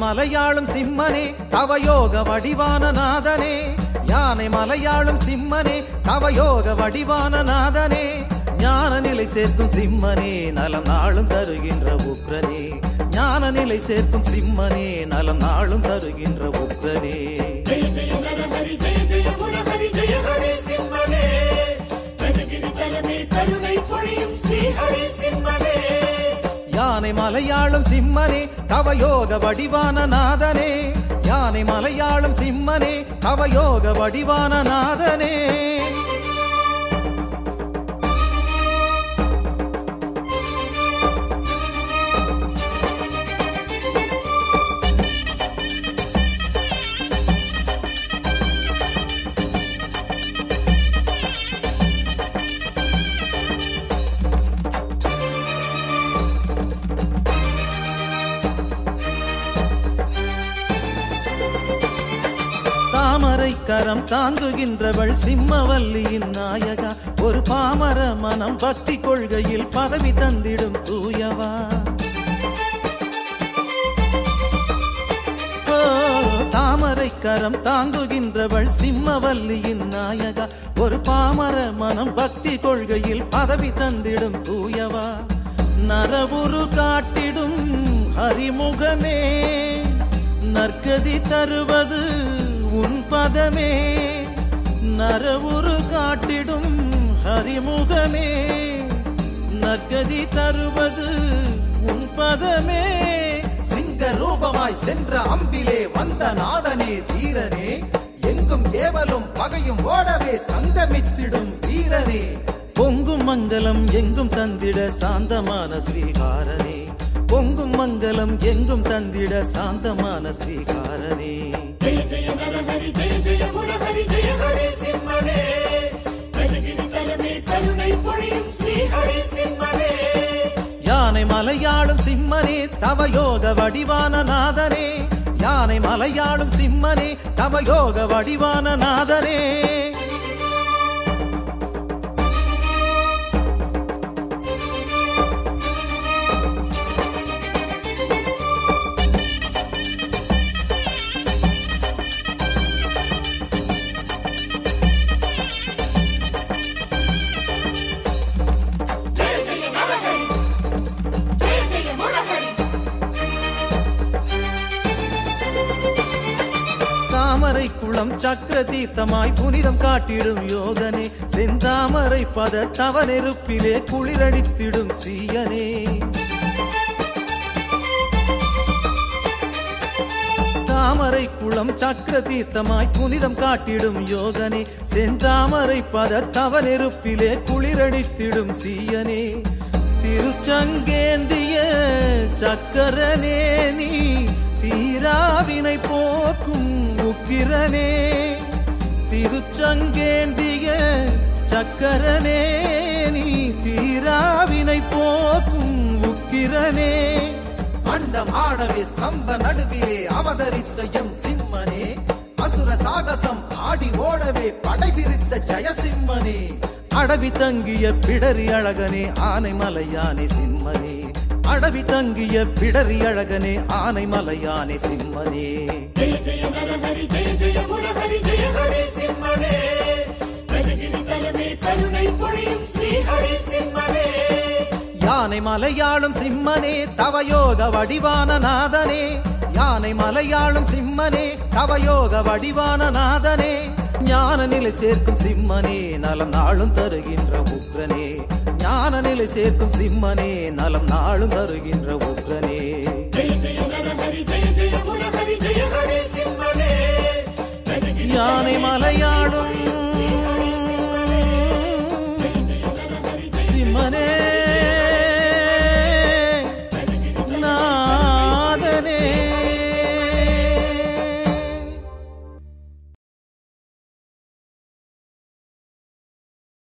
மலையாளும் சிம்மனே தவயோக வடிவான நாதனே யானை மலையாளும் சிம்மனே தவயோக வடிவான நாதனே ஞான நிலை சேர்க்கும் சிம்மனே நலம் நாளும் தருகின்ற உக்ரனே ஞான நிலை சேர்க்கும் சிம்மனே நலம் நாளும் தருகின்ற உக்ரனே ஜெய ஜெய நரஹரி ஜெய ஜெய முரஹரி ஜெய ஹரி சிம்மனே கஜகிரி தலைமை கருணை பொழியும் ஸ்ரீ ஹரி சிம்மனே யானை மலையாளும் சிம்மனே தவயோக வடிவான நாதனே யானை மலையாளும் சிம்மனே தவயோக வடிவான நாதனே தாமரை கரம் தாங்குகின்றவள் சிம்மவல்லியின் நாயகா ஒரு பாமர மனம் பக்தி கொள்கையில் பதவி தந்திடும் தூயவா ஓ, தாமரை கரம் தாங்குகின்றவள் சிம்மவல்லியின் நாயகா ஒரு பாமர மனம் பக்தி கொள்கையில் பதவி தந்திடும் தூயவா நரவுரு காட்டிடும் ஹரிமுகமே நற்கதி தருவது உன் பதமே நரவுரு காட்டிடும் ஹரிமுகமே நற்கதி தருவது உன் பதமே சிங்க ரூபமாய் சென்ற அம்பிலே வந்த நாதனே தீரனே எங்கும் ஏவலும் பகையும் ஓடவே சங்கமித்திடும் வீரனே பொங்கும் மங்கலம் எங்கும் தந்திட சாந்தமான ஸ்ரீகாரனே பொங்கும் மங்கலம் எங்கும் தந்திட சாந்தமான ஸ்ரீகாரனே ஜெய ஜெய நரஹரி ஜெய ஜெய முரஹரி ஜெய ஹரி சிம்மனே கஜகிரி தலைமை கருணை பொழியும் ஸ்ரீ ஹரி சிம்மனே யானை மலையாளும் சிம்மனே தவயோக வடிவான நாதனே யானை மலையாளும் சிம்மனே தவயோக வடிவான நாதனே ஜெய ஜெய நரஹரி ஜெய ஜெய முரஹரி தாமரை குளம் சக்கர தீர்த்தமாய் புனிதம் காட்டிடும் யோகனே செந்தாமரை பத தவ நெருப்பிலே குளிரடித்திடும் சீயனே தாமரை குளம் சக்கர தீர்த்தமாய் புனிதம் காட்டிடும் யோகனே செந்தாமரை பத தவ நெருப்பிலே குளிரடித்திடும் சீயனே திருச்சங்கேந்திய சக்கரனே நீ தீராவினை போக்கும் உக்கிரனே திருச்சங்கேந்திய சக்கரனே நீ தீராவினை போக்கும் உக்கிரனே அண்டம் ஆடவே ஸ்தம்ப நடுவிலே அவதரித்த எம் சிம்மனே அசுர சாகசம் ஆடி ஓடவே படை விரித்த ஜெயசிம்மனே அடவி தங்கிய பிடரி அழகனே ஆனை மலையானே சிம்மனே அடவி தங்கிய பிடரி அழகனே ஆனை மலையானே சிம்மனே ஜெய ஜெய நரஹரி ஜெய ஜெய முரஹரி ஜெய ஹரி சிம்மனே கஜகிரி தலைமை கருணை பொழியும் ஸ்ரீ ஹரி சிம்மனே யானை மலையாளும் சிம்மனே தவயோக வடிவான நாதனே யானை மலையாளும் சிம்மனே தவயோக வடிவான நாதனே ஞான நிலை சேர்க்கும் சிம்மனே நலம் நாளும் தருகின்ற உக்ரனே ஞான நிலை சேர்க்கும் சிம்மனே நலம் நாளும் தருகின்ற உக்ரனே